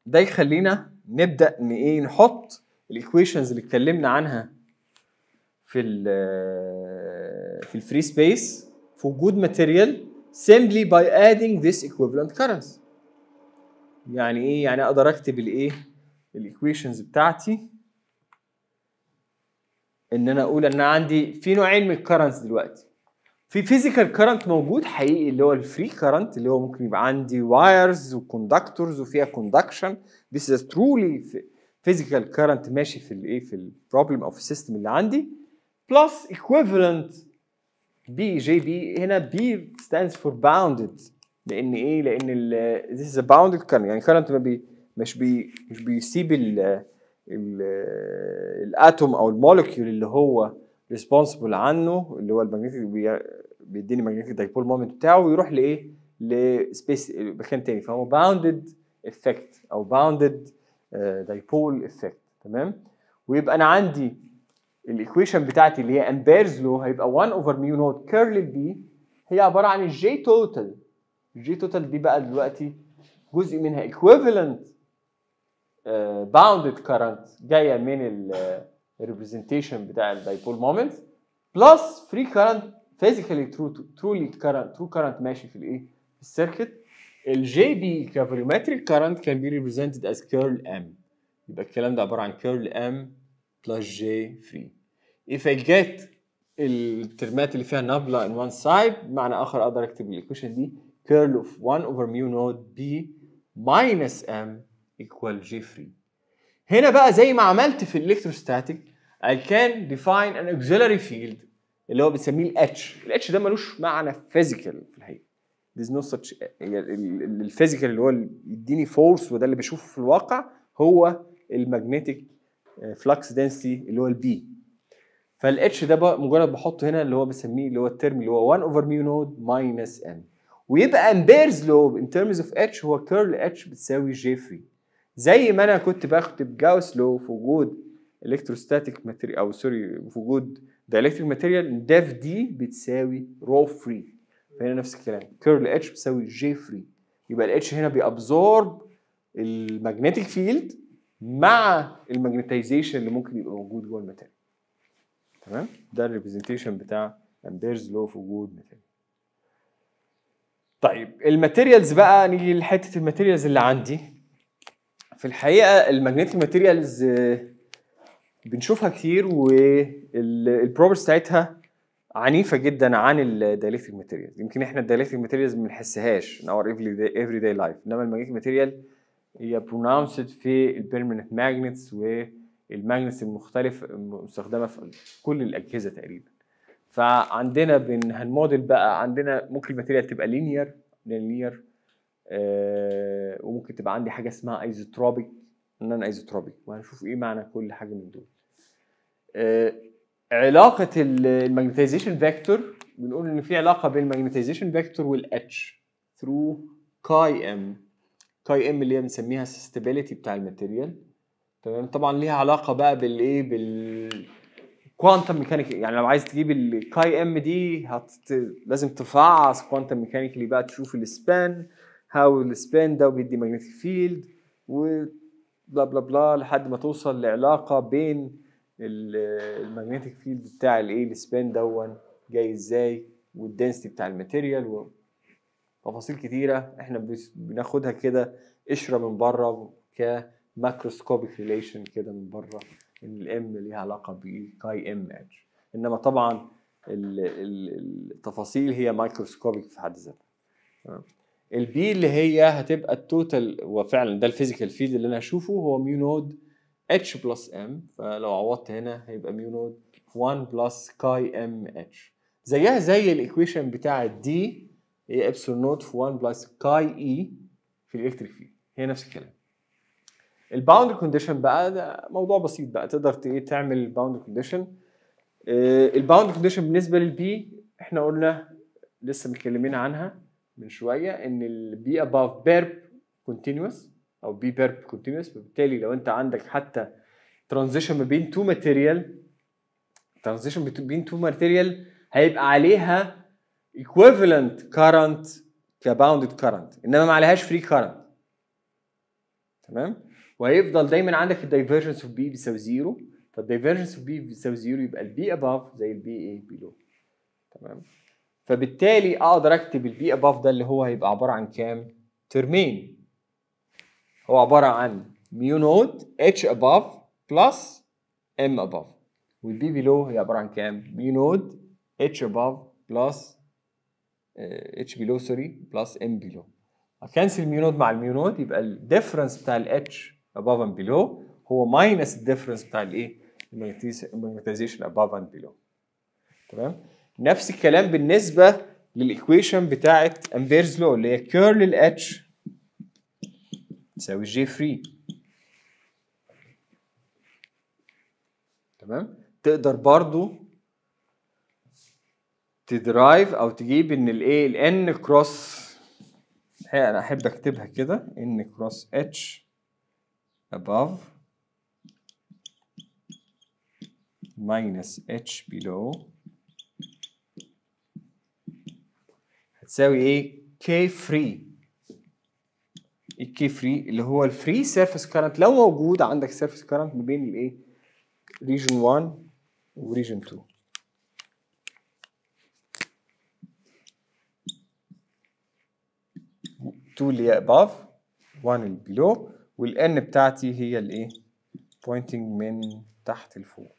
ده يخلينا نبدا ان ايه نحط الايكويشنز اللي اتكلمنا عنها في ال في الفري سبيس في وجود ماتيريال simply by adding this equivalent currents يعني ايه يعني اقدر اكتب الايه الايكويشنز بتاعتي ان انا اقول ان انا عندي في نوعين من الكرنتس دلوقتي في فيزيكال كرنت موجود حقيقي اللي هو الفري كرنت اللي هو ممكن يبقى عندي وايرز وكوندكتورز وفيها كوندكشن this is truly physical current ماشي في الايه في البروبلم او في السيستم اللي عندي بلس equivalent بي جي بي هنا بي stands for bounded لان ايه لان ال this is a bounded current يعني current ما بي مش بي مش بيسيب ال ال الاتوم او المولكيول اللي هو ريسبونسبل عنه اللي هو المagnetic بي- بيديني magnetic dipole moment بتاعه ويروح لايه لسبيس مكان تاني فهو bounded effect او bounded آه، dipole effect تمام ويبقى انا عندي الايكويشن بتاعتي اللي هي امبيرز لو هيبقى 1 اوفر ميو نوت كيرل البي هي عباره عن الجي توتال الجي توتال دي بقى دلوقتي جزء منها ايكويفالنت باوندد كارنت جايه من الريبريزنتيشن بتاع الدايبول مومنت بلس فري كارنت فيزيكالي ترو ترولي كارنت ترو كارنت ماشي في الايه في السيركت الجي بي كفوليومتريك كارنت كان بي ريبريزنتد از كيرل ام يبقى الكلام ده عباره عن كيرل ام بلس جي فري if I get الترمات اللي فيها نبلة in one side بمعنى آخر أقدر أكتب الإيكويشن دي curl of 1 over mu naught B minus M equal J free هنا بقى زي ما عملت في الإلكتروستاتيك I can define an auxiliary field اللي هو بنسميه ال H ال H ده ملوش معنى physical في الحقيقة there's no such الفيزيكال اللي هو اللي يديني فورس وده اللي بشوفه في الواقع هو المagnetic فلكس density اللي هو البي فالاتش ده بقى مجرد بحطه هنا اللي هو بسميه اللي هو الترم اللي هو 1 اوفر ميو نود ماينس ان ويبقى امبيرز لو ان ترمز اوف اتش هو كيرل اتش بتساوي جي فري زي ما انا كنت باخد جاوس لو في وجود الكتروستاتيك ماتيريال او سوري في وجود دايلكتريك ماتيريال ديف دي بتساوي رو فري فهنا نفس الكلام كيرل اتش بتساوي جي فري يبقى الاتش هنا بيابزورب المagnetic فيلد مع الماجنتيزيشن اللي ممكن يبقى موجود جوه الماتيريال تمام ده الريبريزنتيشن بتاع امبيرز لو في وجود ماتيريال طيب الماتيريالز بقى نيجي لحته الماتيريالز اللي عندي في الحقيقه المagnetic ماتيريالز بنشوفها كتير والبروبرتيز بتاعتها عنيفه جدا عن الدايلكتريك ماتيريالز يمكن احنا الدايلكتريك ماتيريالز ما بنحسهاش in our every day life انما المagnetic ماتيريال هي pronounced في البيرمننت ماجنتس والماجنتس المختلفة مستخدمة في كل الأجهزة تقريبا فعندنا بن هنموديل بقى عندنا ممكن الماتيريال تبقى لينير لينير آه وممكن تبقى عندي حاجة اسمها ايزوتروبيك نون ايزوتروبيك وهنشوف ايه معنى كل حاجة من دول آه علاقة الماجنتيزيشن فيكتور بنقول ان في علاقة بين الماجنتيزيشن فيكتور والاتش through كاي ام كاي ام اللي هي بنسميها الستابيليتي بتاع الماتيريال تمام طبعا ليها علاقه بقى بالايه بال كوانتم ميكانيك يعني لو عايز تجيب الكاي ام دي هت... لازم تفعص كوانتم ميكانيكلي بقى تشوف السبان هاو السبان ده بيدي ماجنتيك فيلد و بلا بلا بلا لحد ما توصل لعلاقه بين الماجنتيك فيلد بتاع الايه السبان دون جاي ازاي والدنسيتي بتاع الماتيريال تفاصيل كتيره احنا بس- بناخدها كده قشره من بره كماكروسكوبيك ريليشن كده من بره ان الام ليها علاقه بكاي ام اتش انما طبعا ال- ال- التفاصيل هي مايكروسكوبيك في حد ذاتها تمام. البي اللي هي هتبقى التوتال وفعلا ده الفيزيكال فيلد اللي انا هشوفه هو ميو نود اتش بلس ام فلو عوضت هنا هيبقى ميو نود 1 بلس كاي ام اتش زيها زي الايكويشن بتاع الدي هي ابسلون نوت في 1 بلس كاي اي في الالكتريك فيلد هي نفس الكلام الباوند كونديشن بقى ده موضوع بسيط بقى تقدر ت- ايه تعمل الباوند كونديشن الباوند كونديشن بالنسبه للبي احنا قلنا لسه متكلمين عنها من شويه ان البي اباف بيرب كونتينوس او بي بيرب كونتينوس فبالتالي لو انت عندك حتى ترانزيشن ما بين تو ماتيريال ترانزيشن بين تو ماتيريال هيبقى عليها equivalent current كباوندد current انما ما عليهاش free current تمام وهيفضل دايما عندك الدايفرجنس اوف بي بيساوي زيرو فالدايفرجنس اوف بي بيساوي زيرو يبقى البي اباف زي البي ايه بيلو تمام فبالتالي اقدر اكتب البي اباف ده اللي هو هيبقى عباره عن كام؟ ترمين هو عباره عن ميو نود اتش اباف بلس ام اباف والبي بيلو هي عباره عن كام؟ ميو نود اتش اباف بلس اتش بيلو سوري بلس ام بيلو اكنسل الميو نود مع الميو نود يبقى الديفرنس بتاع الاتش اباف اند بيلو هو ماينس الديفرنس بتاع الايه؟ الماجنتيزيشن اباف اند بيلو تمام؟ نفس الكلام بالنسبه للايكويشن بتاعت امبيرز لو اللي هي كيرل الاتش تساوي جي فري تمام تقدر برضو تدرايف او تجيب ان الايه الان كروس انا احب اكتبها كده ان كروس اتش above minus h below هتساوي ايه k free الكي فري اللي هو الفري سيرفيس كارنت لو موجود عندك سيرفيس كارنت ما بين الايه ريجن 1 وريجن 2 2 اللي هي above 1 اللي below والان بتاعتي هي الايه pointing من تحت لفوق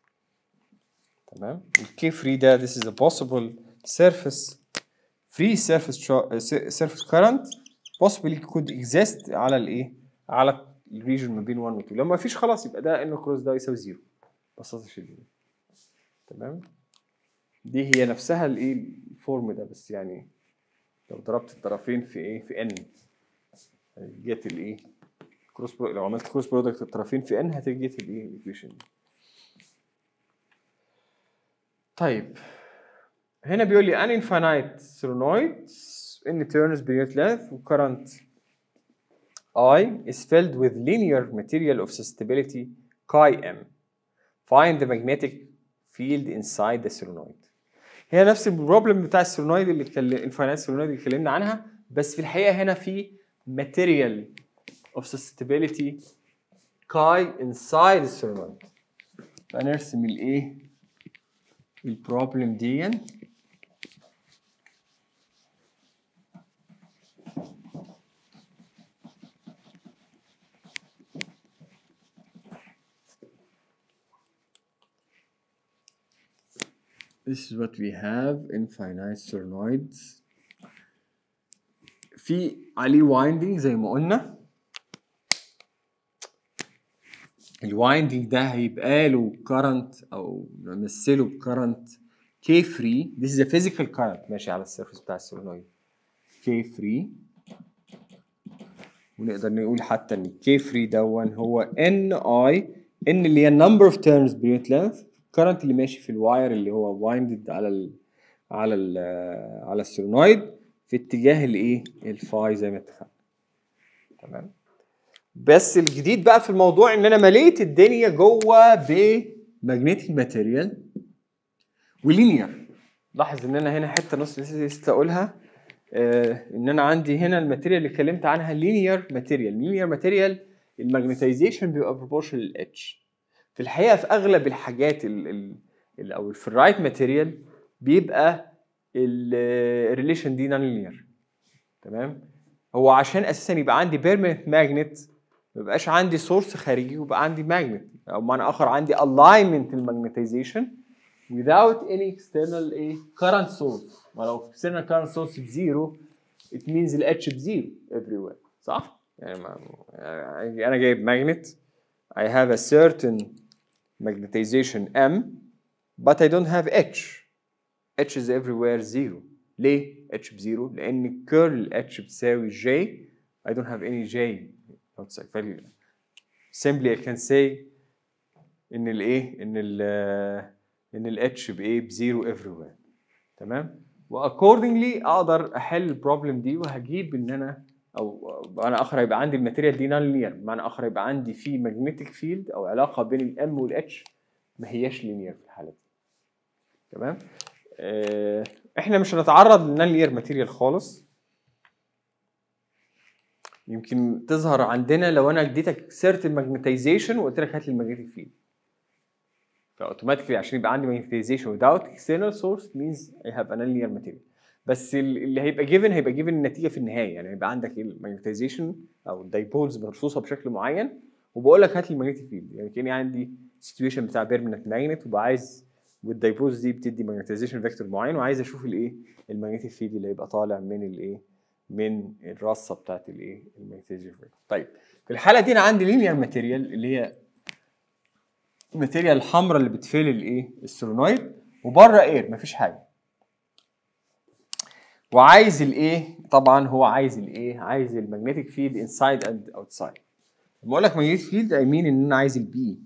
تمام الكي فري ده this is a possible surface free surface cho- uh, surface current possibly could exist على الايه على الريجن ما بين 1 و 2 لو ما فيش خلاص يبقى ده ان كروس ده يساوي زيرو بساطه شديده تمام دي هي نفسها الايه الفورم ده بس يعني لو ضربت الطرفين في ايه في ان جت الايه كروس برو... لو عملت كروس برودكت الطرفين في ان هتيجي جت الايه الايكويشن دي طيب هنا بيقول لي an infinite solenoid in turns per unit length current I is filled with linear material of susceptibility chi m. Find the magnetic field inside the solenoid. هي نفس البروبلم بتاع السولنويد اللي اتكلم الفاينانس سولنويد اللي اتكلمنا عنها بس في الحقيقه هنا في material of susceptibility chi inside the solenoid. فنرسم الايه البروبلم دي This is what we have in finite solenoids. في عليه winding زي ما قلنا الوايندنج ده هيبقى له current او نمثله بكرنت K free this is a physical current ماشي على السيرفيس بتاع السولنويد K free ونقدر نقول حتى ان K free دون هو N I N اللي هي number of turns per unit length الكرنت اللي ماشي في الواير اللي هو وايندد على ال على ال على السولنويد في اتجاه الايه الفاي زي ما اتفقنا تمام بس الجديد بقى في الموضوع ان انا مليت الدنيا جوه بماجنتيك ماتيريال ولينير لاحظ ان انا هنا حته نص لسه اقولها آه ان انا عندي هنا الماتيريال اللي اتكلمت عنها لينير ماتيريال لينير ماتيريال الماجنتيزيشن بيبقى بروبورشن للاتش في الحقيقه في اغلب الحاجات ال ال ال او في الرايت ماتيريال بيبقى الريليشن دي نون لينير تمام هو عشان اساسا يبقى عندي بيرمننت ماجنت ما يبقاش عندي سورس خارجي ويبقى عندي ماجنت او بمعنى اخر عندي alignment الماجنتيزيشن without any external ايه current source ولو external current source بزيرو it means ال H بزيرو everywhere صح؟ يعني ما يعني انا جايب ماجنت I have a certain magnetization M but I don't have H H is everywhere zero ليه H بزيرو؟ لأن curl H بتساوي J I don't have any J outside فال simply I can say إن الإيه؟ إن ال إن ال H بإيه؟ بزيرو everywhere تمام؟ واكوردنجلي اقدر احل البروبلم دي وهجيب ان انا او بمعنى اخر هيبقى عندي الماتيريال دي نون لينير بمعنى اخر هيبقى عندي في ماجنتيك فيلد او علاقه بين الام والاتش ما هياش لينير في الحاله دي تمام آه، احنا مش هنتعرض للنون لينير ماتيريال خالص يمكن تظهر عندنا لو انا اديتك certain magnetization وقلت لك هات لي المagnetic field فاوتوماتيكلي عشان يبقى عندي magnetization without external source means I have an linear material بس ال- اللي هيبقى given هيبقى given النتيجه في النهايه يعني هيبقى عندك الماجنتيزيشن او الدايبولز مرصوصه بشكل معين وبقول لك هات لي المagnetic فيلد يعني كاني عندي سيتويشن بتاع بيرمننت ماجنت وبقى عايز والدايبولز دي بتدي ماجنتيزيشن فيكتور معين وعايز اشوف الايه المagnetic فيلد اللي هيبقى طالع من الايه من الرصه بتاعت الايه الماجنتيزيشن فيكتور طيب في الحاله دي انا عندي لينير ماتيريال اللي هي الماتيريال الحمراء اللي بتفيل الايه السولينويد وبره اير مفيش حاجه وعايز الايه طبعا هو عايز الايه عايز المagnetic فيلد انسايد اند اوتسايد لما اقول لك magnetic فيلد اي مين ان انا عايز البي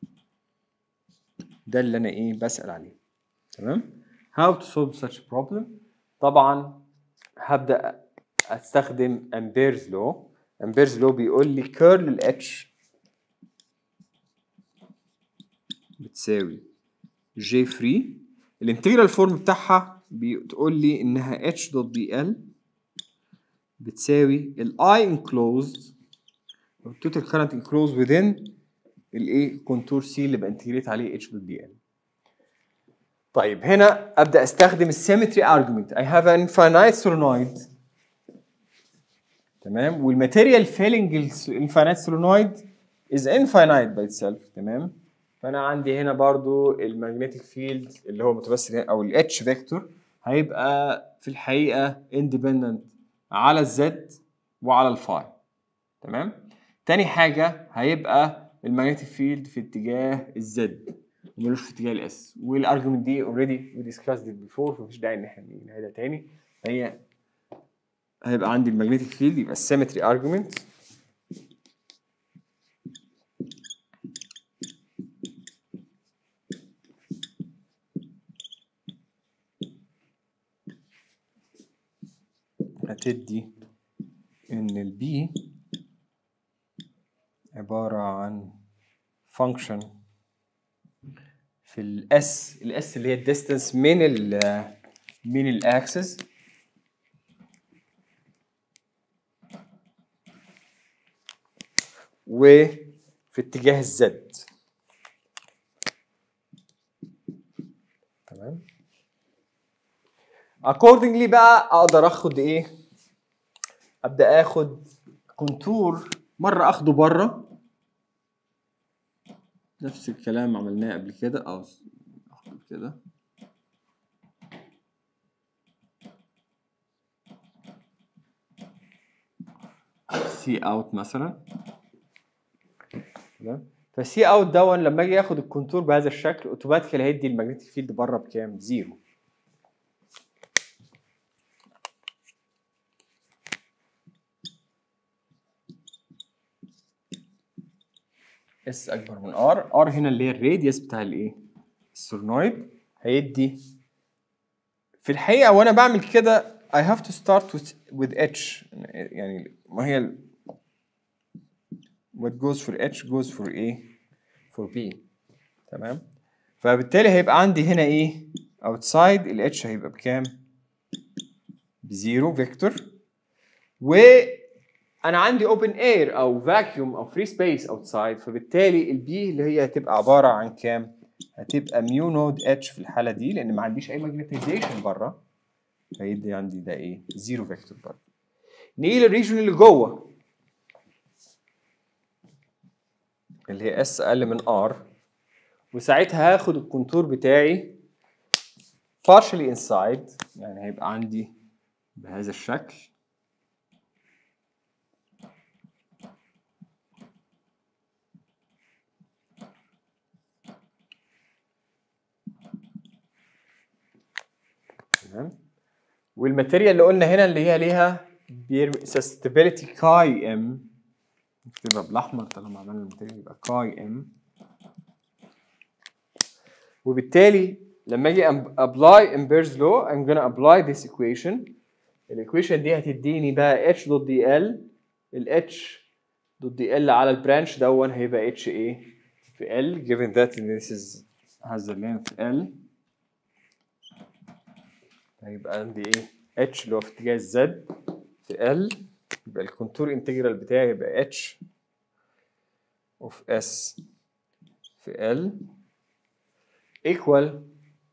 ده اللي انا ايه بسال عليه تمام how to solve such a problem طبعا هبدا استخدم امبيرز لو امبيرز لو بيقول لي كيرل الاتش بتساوي جي فري الانتجرال فورم بتاعها بتقول لي انها اتش دوت دي ال بتساوي الاي انكلوزد التوتال كارنت انكلوزد within الايه كونتور سي اللي بانتجريت عليه اتش دوت دي ال طيب هنا ابدا استخدم السيمتري ارجيومنت I have an infinite solenoid تمام والماتيريال فيلنج الانفاينايت solenoid is infinite by itself تمام فانا عندي هنا برضو المagnetic فيلد اللي هو متمثل هنا او الاتش فيكتور هيبقى في الحقيقه independent على الزد وعلى الفاي تمام تاني حاجه هيبقى المagnetic فيلد في اتجاه الزد وملوش في اتجاه الاس والارجيومنت دي اوريدي وي ديسكاسد بيفور فمفيش داعي ان احنا نعيدها تاني هي هيبقى عندي المagnetic فيلد يبقى السيمتري ارجيومنت هتدي ان البي عبارة عن function في الاس الاس اللي هي الديستانس من ال من الاكسس وفي اتجاه الزد تمام accordingly بقى اقدر اخد ايه ابدا اخد كونتور مره اخده بره نفس الكلام عملناه قبل كده او اخد كده سي اوت مثلا تمام فسي اوت دون لما اجي اخد الكونتور بهذا الشكل اوتوماتيكالي هيدي المagnetic فيلد بره بكام؟ زيرو اس اكبر من ار ار هنا اللي هي الراديوس بتاع الايه السولنويد هيدي في الحقيقه وانا بعمل كده I have to start with with H يعني ما هي ال- what goes for H goes for A for B تمام فبالتالي هيبقى عندي هنا ايه outside ال H هيبقى بكام بزيرو فيكتور و انا عندي اوبن اير او فاكيوم او فري سبيس اوتسايد فبالتالي البي اللي هي هتبقى عباره عن كام؟ هتبقى ميو نود اتش في الحاله دي لان ما عنديش اي ماجنتيزيشن بره فيدي عندي ده ايه؟ زيرو فيكتور برضه. نيجي للريجن اللي جوه اللي هي اس اقل من ار وساعتها هاخد الكونتور بتاعي partially inside يعني هيبقى عندي بهذا الشكل تمام والماتيريال اللي قلنا هنا اللي هي ليها سستابيليتي كاي ام نكتبها بالاحمر طالما عملنا الماتيريال يبقى كاي ام وبالتالي لما اجي ابلاي امبيرز لو I'm gonna apply this equation الايكويشن دي هتديني بقى h دوت دي ال ال h دوت دي ال على البرانش دون هيبقى h ايه في L given that this is has the length L هيبقى عندي ايه اتش اللي هو في اتجاه الزد في ال يبقى الكونتور انتجرال بتاعي يبقى اتش اوف اس في ال ايكوال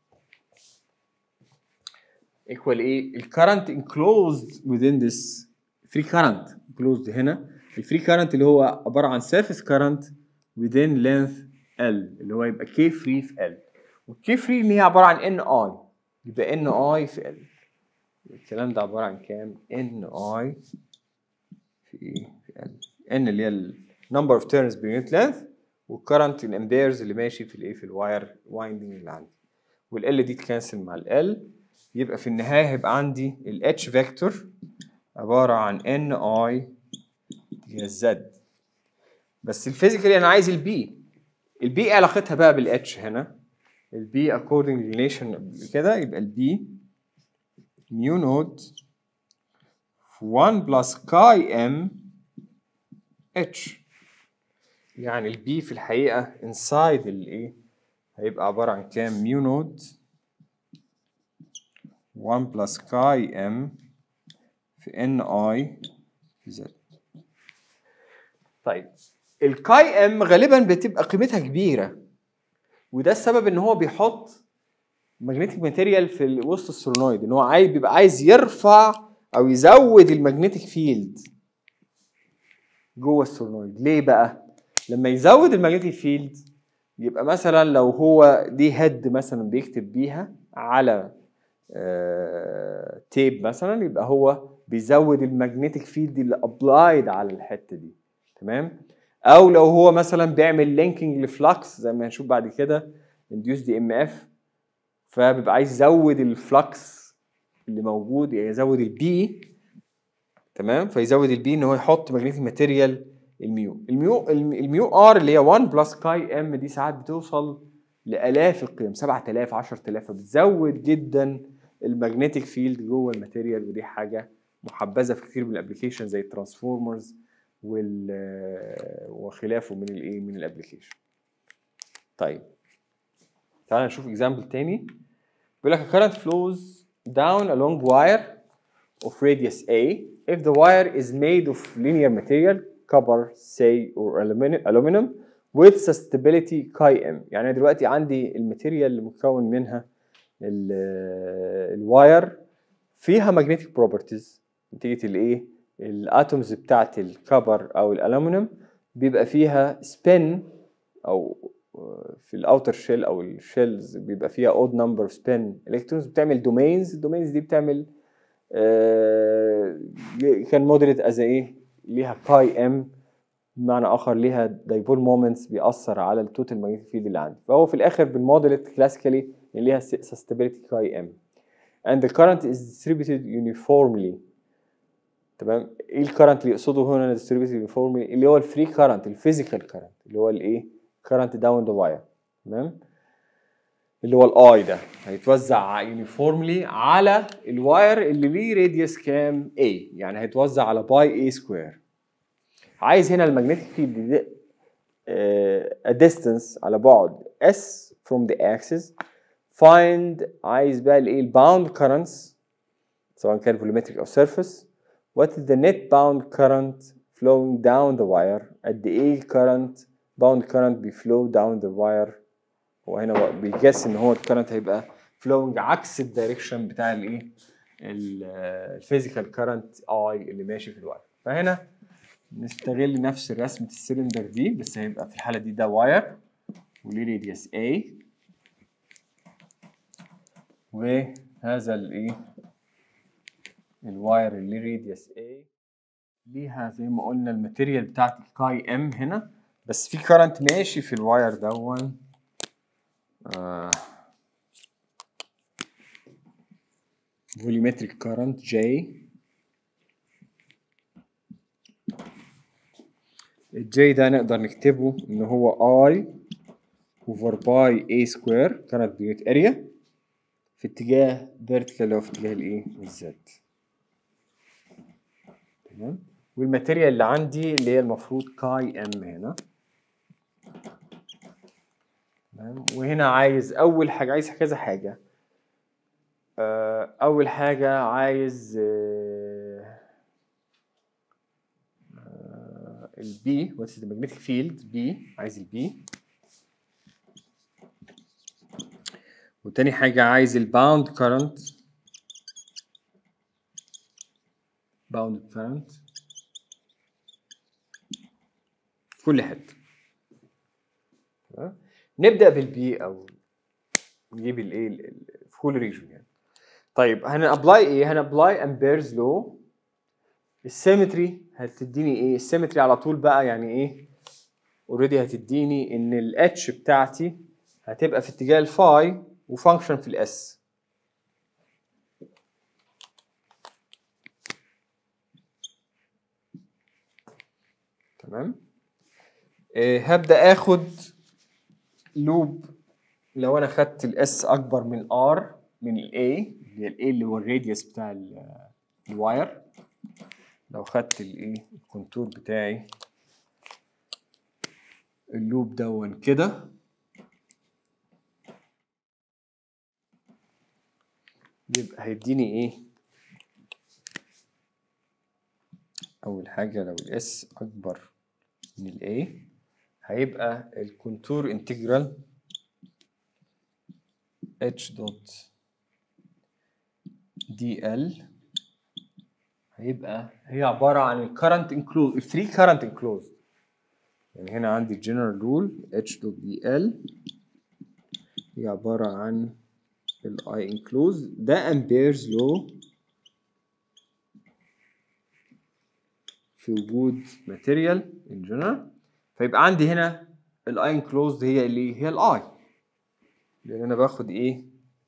ايكوال ايه الكرنت enclosed within this free current enclosed هنا الفري current اللي هو عباره عن surface current within length L اللي هو يبقى K free في L والكي فري اللي هي عباره عن ان اي يبقى ان اي في ال الكلام ده عباره عن كام ان اي في ايه في ال ان اللي هي النمبر اوف تيرنز بيونت لينث والكرنت الامبيرز اللي ماشي في الايه في الواير وايندنج اللي عندي والال دي تكنسل مع ال يبقى في النهايه هيبقى عندي الاتش فيكتور عباره عن ان اي هي الزد بس الفيزيكالي انا عايز البي البي ايه علاقتها بقى بالاتش هنا البي according relation كده يبقى البي ميو نود في 1 بلس كاي ام اتش يعني البي في الحقيقة inside الايه هيبقى عبارة عن كام ميو نود 1 بلس كاي ام في ان اي زد طيب الكاي ام غالبا بتبقى قيمتها كبيره وده السبب ان هو بيحط ماجنتيك ماتيريال في وسط السولنويد ان هو عايز بيبقى عايز يرفع او يزود الماجنتيك فيلد جوه السولنويد ليه بقى لما يزود الماجنتيك فيلد يبقى مثلا لو هو دي هيد مثلا بيكتب بيها على آه تيب مثلا يبقى هو بيزود الماجنتيك فيلد اللي ابلايد على الحته دي تمام او لو هو مثلا بيعمل لينكينج لفلكس زي ما هنشوف بعد كده انديوس دي ام اف فبيبقى عايز يزود الفلكس اللي موجود يعني يزود البي تمام فيزود البي ان هو يحط ماجنتيك ماتيريال الميو الميو الميو ار اللي هي 1 بلس كاي ام دي ساعات بتوصل لالاف القيم 7000 10000 فبتزود جدا الماجنتيك فيلد جوه الماتيريال ودي حاجه محبذه في كتير من الابلكيشن زي الترانسفورمرز وال وخلافه من الايه من الابلكيشن طيب تعال نشوف اكزامبل تاني بيقول لك current flows down a long wire of radius A if the wire is made of linear material copper say or aluminum aluminum with susceptibility chi m يعني أنا دلوقتي عندي الماتيريال اللي مكون منها الواير فيها magnetic properties نتيجه الايه الاتومز بتاعت الكبر او الالومنيوم بيبقى فيها سبين او في الاوتر شيل او الشيلز بيبقى فيها اود نمبر سبين الكترونز بتعمل دومينز الدومينز دي بتعمل كان مودريت از ايه ليها باي ام بمعنى اخر ليها دايبول مومنتس بيأثر على التوتال ماجنتيك فيلد اللي عندي فهو في الاخر بالموديلت كلاسيكالي ليها susceptibility كاي ام and the current is distributed uniformly تمام ايه الكرنت اللي يقصده هنا ديستريبيوتد يونيفورملي اللي هو الفري كرنت الفيزيكال كرنت اللي هو الايه كرنت داون ذا واير تمام اللي هو الاي ده هيتوزع يونيفورملي على الواير اللي ليه راديوس كام A يعني هيتوزع على باي A سكوير عايز هنا المagnetic فيلد a distance على بعد S from the axis find عايز بقى الايه الباوند currents سواء كان volumetric او surface what is the net bound current flowing down the wire قد ايه current bound current بيفلو down the wire هو هنا بيجس ان هو الكرنت هيبقى flowing عكس الدايركشن بتاع الايه الفيزيكال كرنت اي اللي ماشي في الواير فهنا نستغل نفس رسمة السلندر دي بس هيبقى في الحالة دي ده واير وليه راديوس A وهذا الايه الواير اللي راديوس A ليها زي ما قلنا الماتيريال بتاعت الكاي ام هنا بس في كرنت ماشي في الواير دون آه volumetric current J الجي ده نقدر نكتبه ان هو I over by A square current unit area في اتجاه vertical اللي هو في اتجاه الايه الزد تمام والماتيريال اللي عندي اللي هي المفروض كاي ام هنا تمام وهنا عايز اول حاجه عايز كذا حاجه اول حاجه عايز البي واتس ذا magnetic فيلد بي عايز البي وتاني حاجة عايز الباوند كارنت باوند كارنت كل حتة تمام؟ نبدأ بالبي أو نجيب الايه ال- ال- في كل ريجن يعني طيب هنابلاي ايه؟ هنابلاي امبيرز لو السيمتري هتديني ايه؟ السيمتري على طول بقى يعني ايه؟ اوريدي هتديني ان الاتش بتاعتي هتبقى في اتجاه الفاي وفانكشن في الاس تمام إيه هبدا اخد لوب لو انا خدت الاس اكبر من ار من الاي اللي هي الاي اللي هو الراديوس بتاع ال- الواير لو خدت الايه الكونتور بتاعي اللوب دون كده يبقى هيديني ايه اول حاجه لو الاس اكبر من الاي هيبقى الكونتور انتجرال h دوت دي ال هيبقى هي عباره عن الكرنت انكلوز الفري كرنت انكلوز يعني هنا عندي الجنرال رول h دوت دي ال هي عباره عن الاي انكلوز ده امبيرز لو في وجود ماتيريال ان جنرال فيبقى عندي هنا الاي انكلوزد هي اللي هي الاي لان انا باخد ايه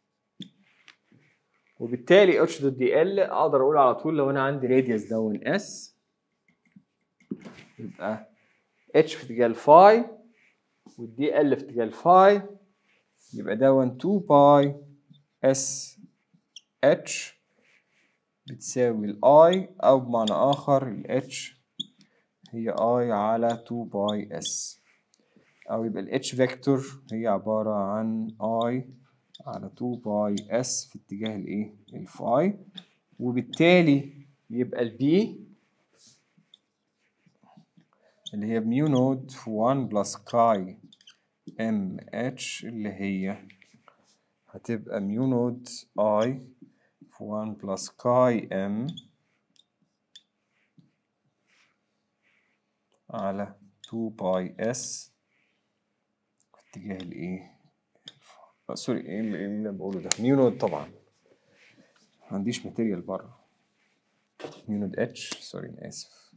وبالتالي اتش دوت دي ال اقدر اقول على طول لو انا عندي راديوس دون اس يبقى اتش في اتجاه الفاي والدي ال في اتجاه الفاي يبقى دون 2 باي اس اتش بتساوي الاي او بمعنى اخر الاتش هي اي على 2 باي اس او يبقى الاتش فيكتور هي عبارة عن اي على 2 باي اس في اتجاه الايه الفاي وبالتالي يبقى البي اللي هي ميو نود في 1 بلس كاي ام اتش اللي هي هتبقى ميو نود اي في 1 بلس كاي ام على 2 باي اس في اتجاه الايه آه، سوري ايه اللي إيه اللي انا بقوله ده ميو نود طبعا ما عنديش ماتيريال بره ميو نود اتش سوري انا اسف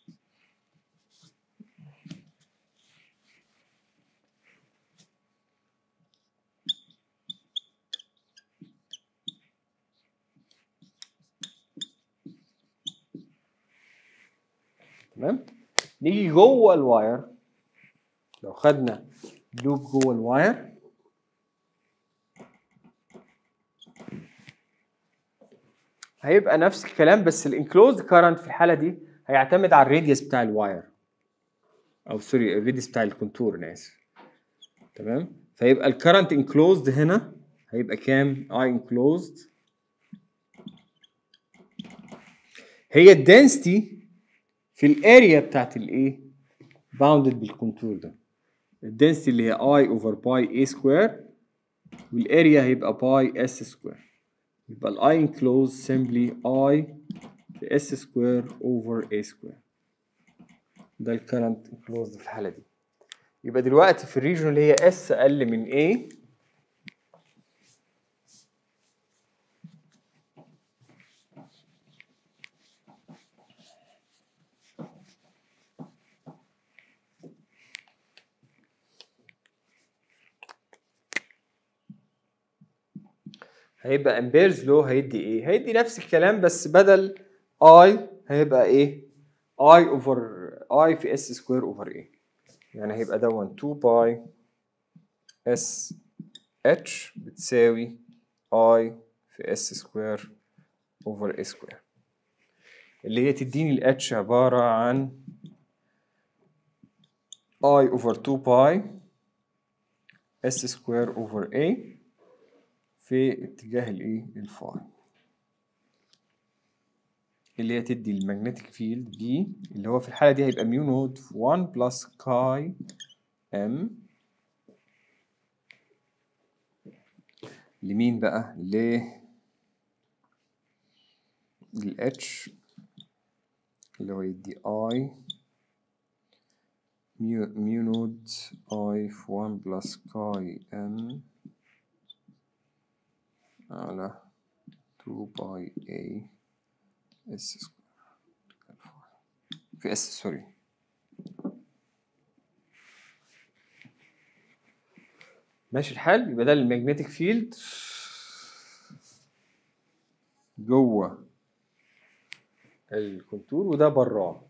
تمام نيجي جوه الواير لو خدنا لوب جوه الواير هيبقى نفس الكلام بس الانكلوزد كارنت في الحاله دي هيعتمد على الراديوس بتاع الواير او سوري الراديوس بتاع الكونتور انا اسف تمام فيبقى الكرنت انكلوزد هنا هيبقى كام اي انكلوزد هي الدنسيتي في الاريا بتاعت الايه باوندد بالكونتور ده الدنسيتي اللي هي اي اوفر باي اي سكوير والاريا هيبقى باي اس سكوير يبقى الاي انكلوز سيمبلي اي في اس سكوير اوفر اي سكوير ده الكرنت انكلوزد في الحاله دي يبقى دلوقتي في الريجن اللي هي اس اقل من A هيبقى امبيرز لو هيدي ايه؟ هيدي نفس الكلام بس بدل اي هيبقى ايه؟ اي اوفر اي في اس سكوير اوفر ايه يعني هيبقى دون 2 باي اس اتش بتساوي اي في اس سكوير اوفر اي سكوير اللي هي تديني الاتش عبارة عن اي اوفر 2 باي اس سكوير اوفر اي في اتجاه الايه الفاي اللي هي تدي المagnetic فيلد دي اللي هو في الحاله دي هيبقى ميو نود 1 بلس كاي ام لمين بقى ل للاتش اللي هو يدي اي ميو ميو نود اي في 1 بلس كاي ام على 2 باي اي اس في اس سوري ماشي الحال يبقى ده المagnetic فيلد جوه الكونتور وده براه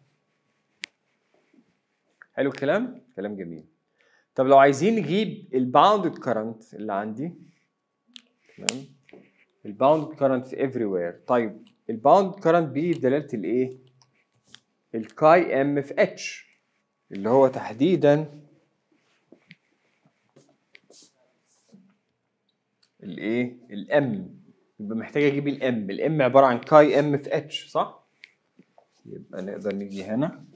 حلو الكلام كلام جميل طب لو عايزين نجيب الباوندد كارنت اللي عندي تمام الباوند كارنت في everywhere طيب الباوند كارنت بيه بدلاله الايه الكاي ام في اتش اللي هو تحديدا الايه الام يبقى محتاج اجيب الام الام عباره عن كاي ام في اتش صح يبقى نقدر نيجي هنا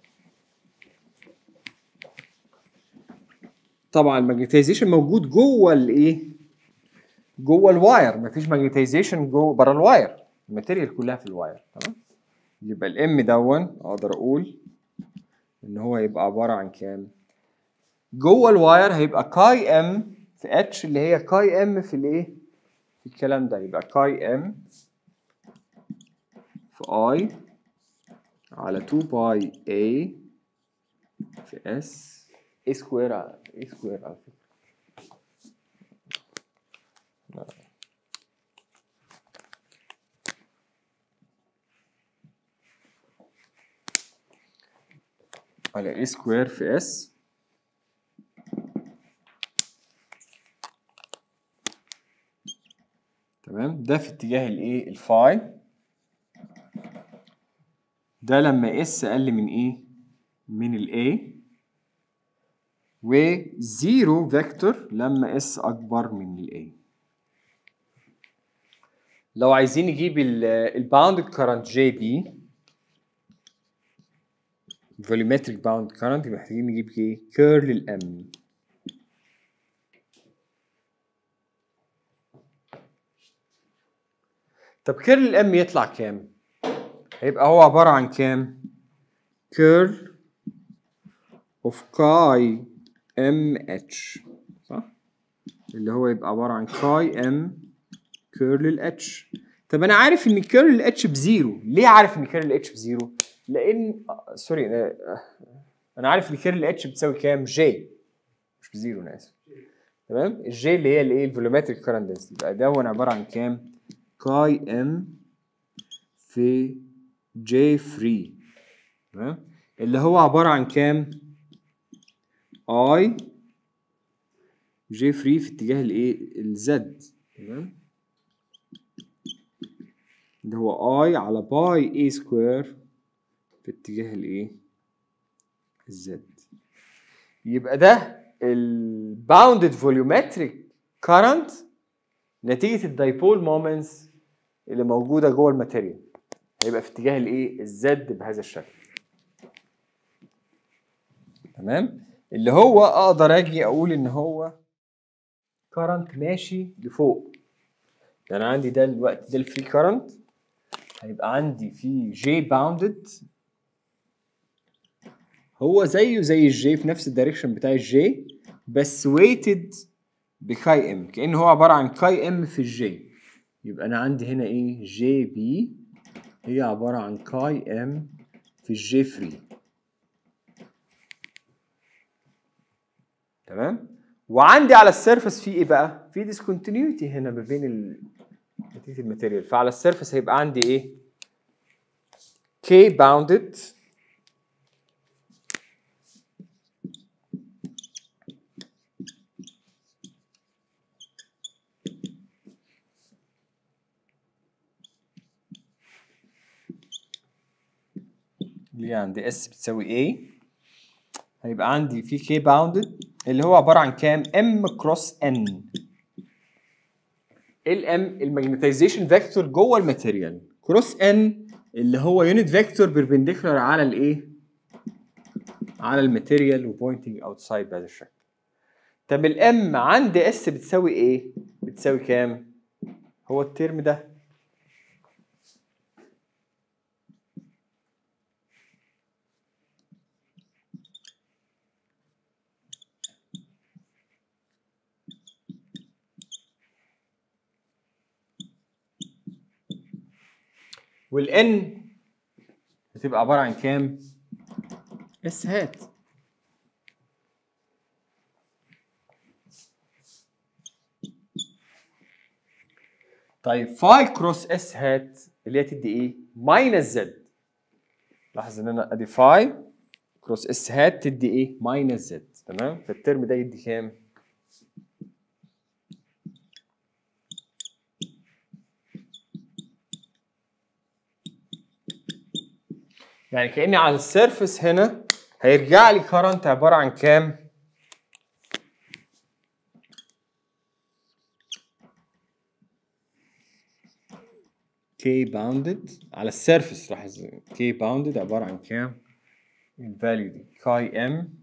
طبعا الماجنتيزيشن موجود جوه الايه جوه الواير مفيش ماجنتيزيشن جوه بره الواير الماتيريال كلها في الواير تمام يبقى الام دون اقدر اقول ان هو يبقى عباره عن كام جوه الواير هيبقى كاي ام في اتش اللي هي كاي ام في الايه في الكلام ده يبقى كاي ام في اي على 2 باي اي في اس اي سكوير اي سكوير على فكره لا. على اي سكوير في اس تمام ده في اتجاه الايه الفاي ده لما اس اقل من ايه من الاي وزيرو فيكتور لما اس اكبر من الاي لو عايزين نجيب الباوندد كارنت جي بي فوليومتريك باوند كارنت يبقى محتاجين نجيب ايه كيرل الام طب كيرل الام يطلع كام هيبقى هو عبارة عن كام كيرل اوف كاي ام اتش صح اللي هو يبقى عبارة عن كاي ام كيرل الاتش طب انا عارف ان كيرل الاتش بزيرو ليه عارف ان كيرل الاتش بزيرو لان آه، سوري أنا- انا عارف ان كيرل الاتش بتساوي كام جي مش بزيرو انا اسف تمام الجي اللي هي الايه الفولومتريك كارنت دنسيتي يبقى ده هو عباره عن كام كاي ام في جي فري تمام اللي هو عباره عن كام اي جي فري في اتجاه الايه الزد تمام اللي هو اي على باي اي سكوير في اتجاه الايه الزد يبقى ده الباوندد فوليومتريك كارنت نتيجه الدايبول مومنتس اللي موجوده جوه الماتيريال هيبقى في اتجاه الايه الزد بهذا الشكل تمام اللي هو اقدر اجي اقول ان هو كارنت ماشي لفوق يعني عندي ده الوقت ده الفري كارنت هيبقى عندي في جي باوندد هو زيه زي الجي في نفس الدايركشن بتاع الجي بس ويتد بكاي ام كأنه هو عبارة عن كاي ام في الجي يبقى انا عندي هنا ايه جي بي هي عبارة عن كاي ام في الجي فري تمام وعندي على السيرفس في ايه بقى في ديسكونتينيوتي هنا ما بين ال نتيجة الماتيريال فعلى السيرفس هيبقى عندي ايه كي باوندد اللي هي عندي اس بتساوي A هيبقى عندي في K باوندد اللي هو عبارة عن كام M كروس N ال M الماجنتيزيشن فيكتور جوه الماتيريال كروس N اللي هو يونت فيكتور بيربنديكولار على الايه على الماتيريال وبوينتنج اوتسايد بهذا الشكل طب الام عند اس بتساوي ايه بتساوي كام هو الترم ده والان بتبقى عباره عن كام؟ اس هات طيب فاي كروس اس هات اللي هي تدي ايه؟ ماينس زد لاحظ ان انا ادي فاي كروس اس هات تدي ايه؟ ماينس زد تمام؟ فالترم ده يدي كام؟ يعني كاني على السيرفس هنا هيرجع لي كرنت عباره عن كام؟ كي باوندد على السيرفس لاحظ كي باوندد عباره عن كام؟ الفاليو دي كاي ام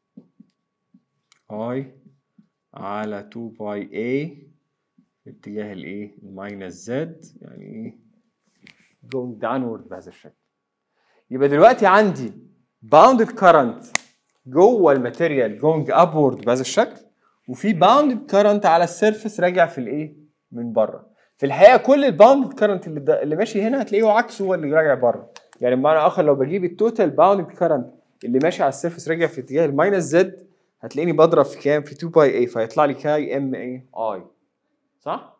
اي على 2 باي اي في اتجاه الايه؟ الماينس زد يعني ايه؟ going downward بهذا الشكل يبقى دلوقتي عندي باوندد كارنت جوه الماتيريال جوينج ابورد بهذا الشكل وفي باوندد كارنت على السيرفيس راجع في الايه من بره في الحقيقه كل الباوندد كارنت اللي, دا اللي ماشي هنا هتلاقيه عكسه هو اللي راجع بره يعني بمعنى اخر لو بجيب التوتال باوندد كارنت اللي ماشي على السيرفيس راجع في اتجاه الماينس زد هتلاقيني بضرب في كام في 2 باي اي فهيطلع لي كاي ام اي اي صح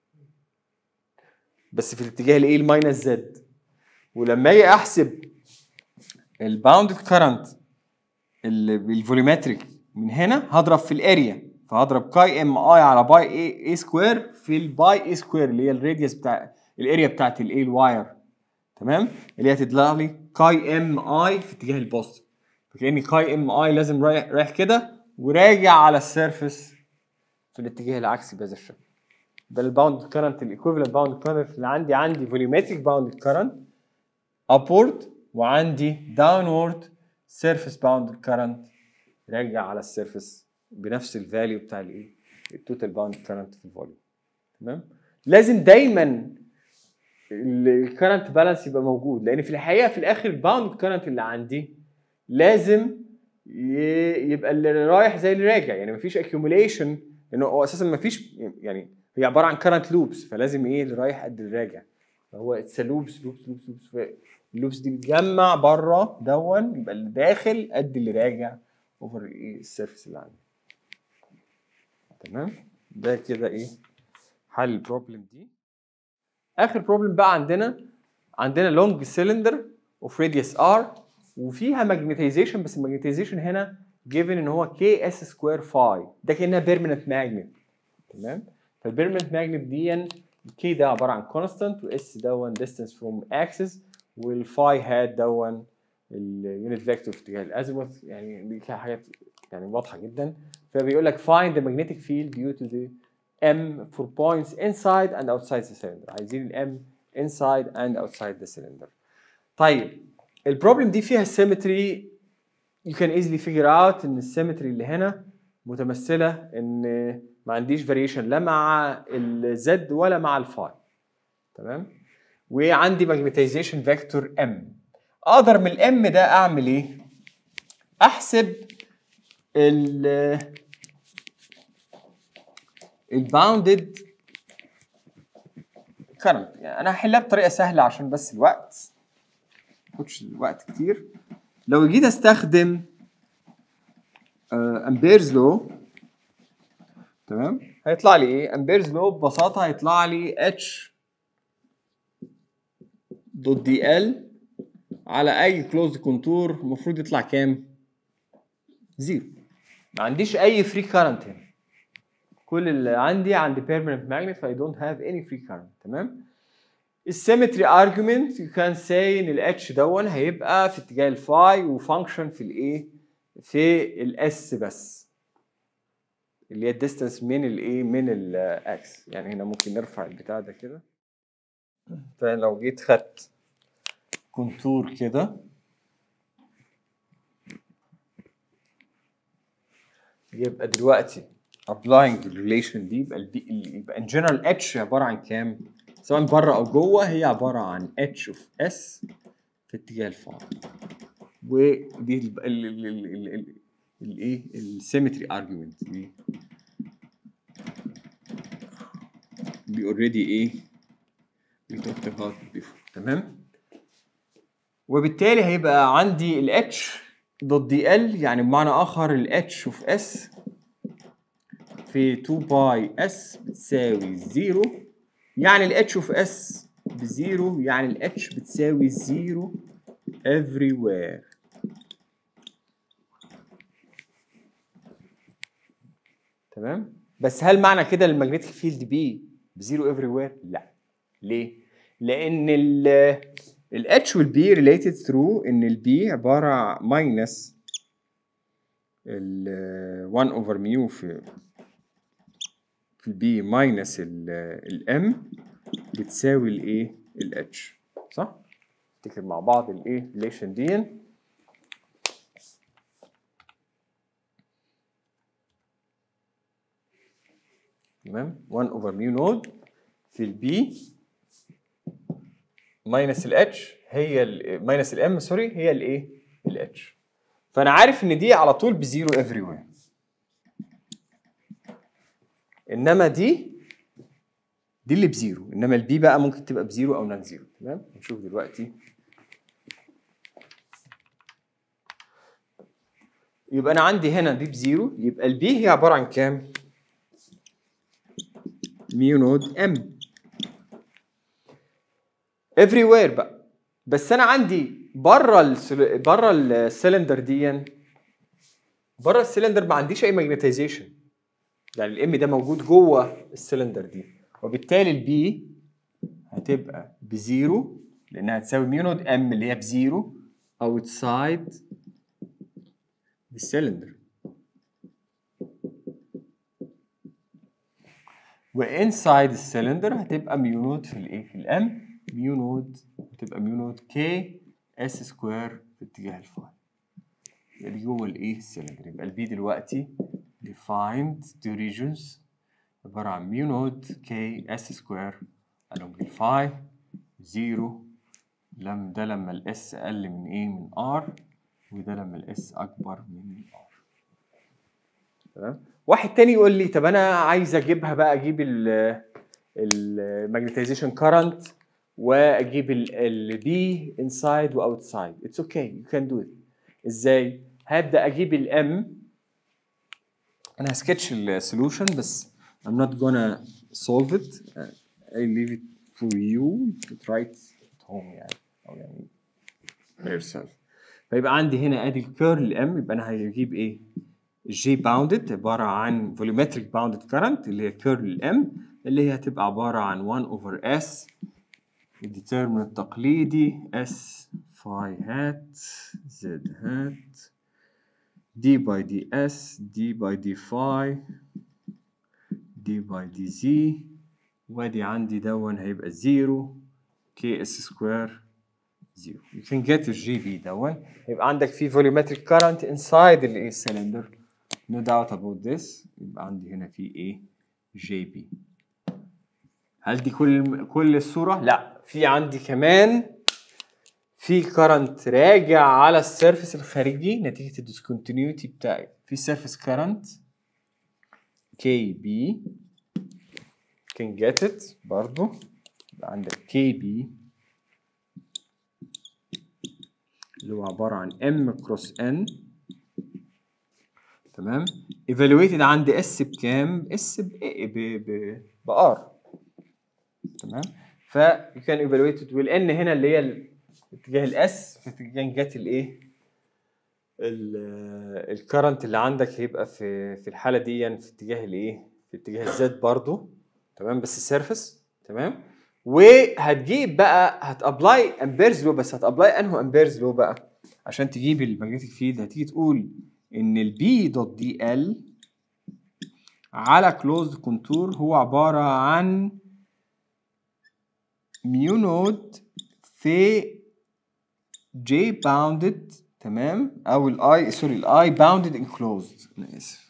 بس في الاتجاه الايه الماينس زد ولما اجي احسب الباوندد كارنت اللي بالفوليومتريك من هنا هضرب في الاريا فهضرب كاي ام اي على باي اي اي سكوير في الباي اي سكوير اللي هي الراديوس بتاع الاريا بتاعت الاي الواير تمام اللي هي تطلع لي كاي ام اي في اتجاه البوست فكاني كاي ام اي لازم رايح رايح كده وراجع على السيرفس في الاتجاه العكسي بهذا الشكل ده الباوند كارنت الايكوفالنت باوند كارنت اللي عندي عندي فوليومتريك باوند كارنت upward وعندي downward surface bound current راجع على السيرفس بنفس الفاليو بتاع الايه التوتال باوند كارنت في الفوليوم تمام لازم دايما الكرنت بالانس يبقى موجود لان في الحقيقه في الاخر الباوند كرنت اللي عندي لازم يبقى اللي رايح زي اللي راجع يعني مفيش اكيوميليشن لانه هو اساسا مفيش يعني هي عباره عن كرنت لوبس فلازم ايه اللي رايح قد اللي راجع فهو اتس لوبس لوبس لوبس لوبس اللوبس دي بتجمع بره دون يبقى اللي داخل قد اللي راجع اوفر ايه السيرفيس اللي عندي تمام ده كده ايه حل البروبلم دي اخر بروبلم بقى عندنا عندنا لونج سيلندر اوف راديوس ار وفيها ماجنتيزيشن بس الماجنتيزيشن هنا جيفن ان هو كي اس سكوير فاي ده كانها بيرمننت ماجنت تمام فالبيرمننت ماجنت دي كي ده عباره عن كونستانت واس دون ديستانس فروم اكسس والفاي هات دون اليونت فيكتور في اتجاه الازيموث يعني دي كده حاجات يعني واضحه جدا فبيقول لك find the magnetic field due to the m for points inside and outside the cylinder عايزين ال m inside and outside the cylinder طيب البروبلم دي فيها symmetry you can easily figure out ان السيمتري اللي هنا متمثله ان ما عنديش فاريشن لا مع الزد ولا مع الفاي تمام وعندي ماجنتيزيشن فيكتور ام اقدر من الام ده اعمل ايه احسب ال الباوندد كرنت يعني انا هحلها بطريقه سهله عشان بس الوقت ما ياخدش وقت كتير لو جيت استخدم امبيرز لو تمام هيطلع لي ايه امبيرز لو ببساطه هيطلع لي اتش دوت دي ال على اي كلوز كونتور المفروض يطلع كام زيرو ما عنديش اي فري كارنت هنا كل اللي عندي عندي permanent magnet فاي دونت هاف اني فري كارنت تمام السيمتري ارجيومنت يو كان سي ان الاتش دون هيبقى في اتجاه الفاي وفانكشن في الايه في الاس بس اللي هي الديستانس من الايه من الاكس يعني هنا ممكن نرفع البتاع ده كده فلو جيت خدت كونتور كده يبقى دلوقتي applying the relation دي يبقى البي يبقى in general h عباره عن كام؟ سواء بره او جوه هي عباره عن h of s في اتجاه الفاي ودي ال- ال- ال- ال- ال- ال- الايه السيمتري ارجيومنت دي دي اوريدي ايه we talked about before تمام وبالتالي هيبقى عندي ال h ضد دي ال يعني بمعنى اخر ال h of s في 2 باي s بتساوي 0 يعني ال h of s بزيرو يعني ال h بتساوي 0 everywhere تمام بس هل معنى كده المagnetic فيلد بي بزيرو افري وير؟ لا ليه؟ لان ال ال H وال B related through ان ال B عباره minus ال 1 over mu في في ال B minus ال ال M بتساوي الايه؟ ال H صح؟ نفتكر مع بعض الايه؟ relation دي تمام 1 over mu نود في البي ماينس الاتش هي ال ماينس الام سوري هي الايه؟ الاتش فانا عارف ان دي على طول بزيرو افري وير انما دي دي اللي بزيرو انما البي بقى ممكن تبقى بزيرو او نان زيرو تمام نشوف دلوقتي يبقى انا عندي هنا دي بزيرو يبقى البي هي عباره عن كام؟ ميو نود ام everywhere بقى بس انا عندي بره السل... بره السلندر دي بره السلندر ما عنديش اي ماجنتيزيشن يعني الام ده موجود جوه السلندر دي وبالتالي البي هتبقى بزيرو لانها تساوي ميو نود ام اللي هي بزيرو outside السلندر وانسايد السلندر هتبقى ميو نود في الايه في الام ميو نود هتبقى ميو نود كي اس سكوير في اتجاه الفاي يعني جوه الايه السلندر يبقى البي دلوقتي defined two regions عبارة عن ميو نود كي اس سكوير along الفاي زيرو لم ده لما الاس اقل من ايه من ار وده لما الاس اكبر من ار تمام واحد تاني يقول لي طب انا عايز اجيبها بقى اجيب ال الماجنتيزيشن كارنت واجيب البي انسايد واوتسايد اتس اوكي يو كان دو ات ازاي هبدا اجيب الام انا هسكتش السولوشن بس I'm not gonna solve it I leave it for you to try it at home يعني او يعني yourself فيبقى عندي هنا ادي الكيرل ام يبقى انا هجيب ايه جي باوندد عباره عن فوليومتريك باوندد كارنت اللي هي كيرل الام اللي هي هتبقى عباره عن 1 اوفر اس الديترمنت التقليدي اس فاي هات زد هات دي باي دي اس دي باي دي فاي دي باي دي زي وادي عندي دون هيبقى زيرو كي اس سكوير زيرو you can get الجي بي دون يبقى عندك في volumetric current inside الايه cylinder no doubt about this يبقى عندي هنا في ايه جي بي هل دي كل كل الصوره لا في عندي كمان في كرنت راجع على السيرفيس الخارجي نتيجه الديسكونتينيوتي بتاعي في سيرفيس كرنت كي بي can get it برضو يبقى عندك كي بي اللي هو عبارة عن M كروس N تمام evaluated عند S بكام؟ S ب ب ب ب R تمام ف you can evaluate it وال N هنا اللي هي ال- اتجاه الاس في اتجاه جات الايه؟ الكرنت اللي عندك هيبقى في في الحالة دي يعني في اتجاه الايه؟ في اتجاه الزد برضو تمام بس السيرفس تمام وهتجيب بقى هتابلاي امبيرز لو بس هتابلاي انه امبيرز لو بقى عشان تجيب الماجنتيك فيلد هتيجي تقول ان البي دوت دي ال على كلوزد كونتور هو عباره عن ميو نود في J bounded تمام او الاي سوري الاي bounded enclosed انا اسف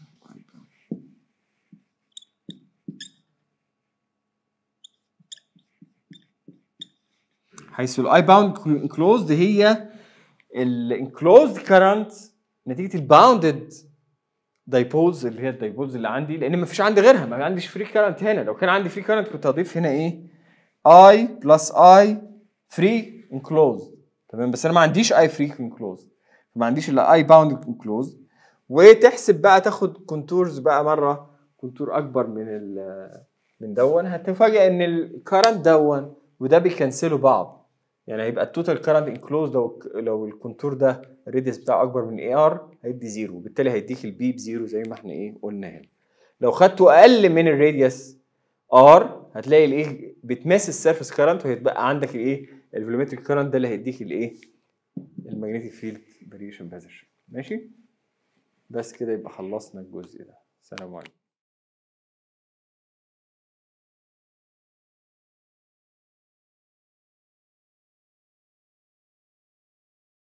حيث الاي باوند enclosed هي الانكلوزد كارنت نتيجه الباوندد دايبولز اللي هي الدايبولز اللي عندي لان ما فيش عندي غيرها ما عنديش فري كارنت هنا لو كان عندي فري كارنت كنت هضيف هنا ايه اي بلس اي فري انكلوزد تمام بس انا ما عنديش اي فري انكلوزد ما عنديش الا اي باوند انكلوزد وتحسب بقى تاخد كونتورز بقى مره كونتور اكبر من ال من دون هتفاجئ ان الكرنت دون وده بيكنسلوا بعض يعني هيبقى التوتال كرنت انكلوز لو لو الكونتور ده الريديوس بتاعه اكبر من اي ار هيدي زيرو وبالتالي هيديك البي بزيرو زي ما احنا ايه قلنا هنا لو خدته اقل من الراديوس ار هتلاقي الايه بتماس السيرفيس كرنت وهيتبقى عندك الايه الفولومتريك كرنت ده اللي هيديك الايه المagnetic فيلد فاريشن بهذا الشكل ماشي بس كده يبقى خلصنا الجزء ده سلام عليكم